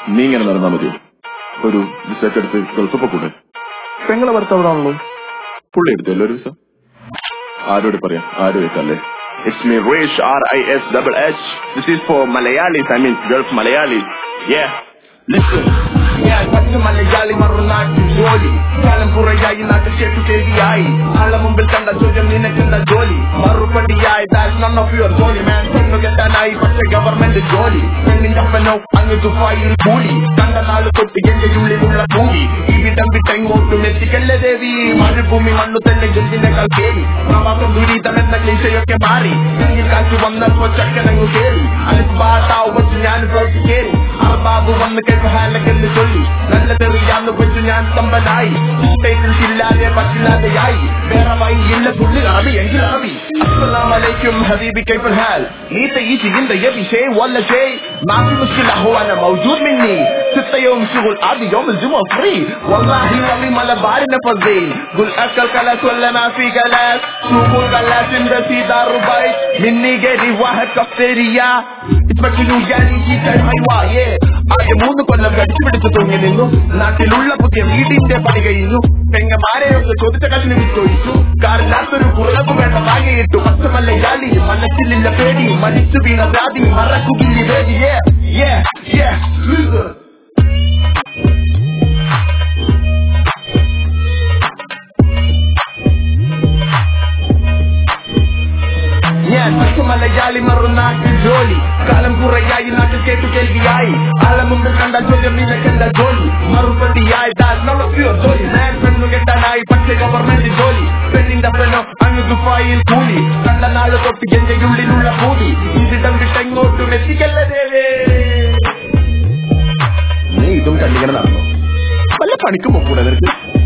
നീ ഇങ്ങനെ നടന്നാ മതിയോ ഒരു വിസയൊക്കെ എടുത്ത് ഗൾഫൊക്കെ കൂടെ പെങ്ങളെ ഭർത്താവിടാണല്ലോ പുള്ളി എടുത്തല്ലോ ഒരു വിസ ആരോട് പറയാം ആരും വെക്കല്ലേ It's me, Rish, R-I-S double H. This is for Malayalis, I mean, Gulf Malayalis. Yeah. Listen. ഞാൻ പത്ത് മലയാളി മറുനാട്ടിൽ ജോലി കാലം കുറയായി നാട്ടിൽ കേട്ടു കേൾവിയായി ആളെ മുമ്പിൽ കണ്ട ചോദ്യം നിനക്കെന്താ ജോലി മറുപടിയായി that's none of your ജോലി മാൻ പെണ്ണു കെട്ടാനായി പക്ഷെ ഗവൺമെന്റ് ജോലി പെണ്ണിന്റെ അപ്പനോ അങ്ങ് ദുബായിൽ കൂലി കണ്ട നാള് തൊട്ട് എന്റെ ഉള്ളിലുള്ള ഭൂമി ഇവിടം വിട്ടെങ്ങോട്ടും എത്തിക്കല്ലേ ദേവി മരുഭൂമി മണ്ണു തന്നെ ഗന്ധിനേക്കാൾ കേറി പ്രവാസം ദുരിതം എന്ന ക്ലീശയൊക്കെ മാറി കയ്യിൽ കാറ്റ് വന്നപ്പോ ചക്കനങ്ങു കേറി അലിപ്പാട്ടാവ് വെച്ച് ഞാൻ ബ്ലോക്ക് കേറി അർബാബ് വന്ന് കേൾപ്പ് ഹാലക്കെന്ന് ചൊല്ലി നല്ല തെറിയാന്ന് വെച്ച് ഞാൻ സ്തംഭനായി സ്റ്റേറ്റിൽ ഇല്ലാതെ പറ്റില്ലാതെയായി വേറെ വഴി ഇല്ല പുള്ളി അറബി എങ്കിൽ അറബി السلام عليكم حبيبي كيف الحال؟ ليه تيجي انت يبي شيء ولا شيء؟ ما في مشكلة هو انا موجود مني ستة يوم شغل عادي يوم الجمعة فري والله العظيم على باري نفذين قل اكل كلاس ولا ما في كلاس شوفوا الكلاس عند في دار رباي مني جري واحد كافتيريا ഇപ്പറ്റിലു ആകെ മൂന്ന് കൊല്ലം കടിച്ചു പിടിച്ചു തൂങ്ങി നിന്നു നാട്ടിലുള്ള പുതിയ വീടിന്റെ പണി കഴിഞ്ഞു പെങ്ങമാരെയൊക്കെ ചോദിച്ച കല്ലിന് വിറ്റൊഴിച്ചു കാറില്ലാത്തൊരു കുറവ് വേണ്ട വാങ്ങിയിട്ടു പച്ചമല്ല യാലി മനസ്സിലില്ല പേടി മരിച്ചു വീണ ജാതി മറക്കുകില്ലി വേദി yeah, yeah, yeah, loser. ഞാൻ പച്ച മലയാളി മറുനാട്ടിൽ ജോലി കാലം കുറയായി നാട്ടിൽ കേട്ടു കേൾവിയായി ആളെ മുമ്പിൽ കണ്ട ചോദ്യം നിനക്കെന്താ ജോലി മറുപടിയായി that's none of your ജോലി ഞാൻ പെണ്ണു കെട്ടാനായി പക്ഷെ ഗവൺമെന്റ് ജോലി പെണ്ണിന്റെ പെണ്ണോ അങ്ങ് ദുബായിൽ കൂലി കണ്ട നാള് തൊട്ട് എന്റെ ഉള്ളിലുള്ള ഭൂമി ഇതിടം വിട്ടെങ്ങോട്ടും എത്തിക്കല്ല ദേവേ നീ ഇതും കണ്ടിങ്ങനെ നടന്നു വല്ല പണിക്കും പോകൂടെ നിനക്ക്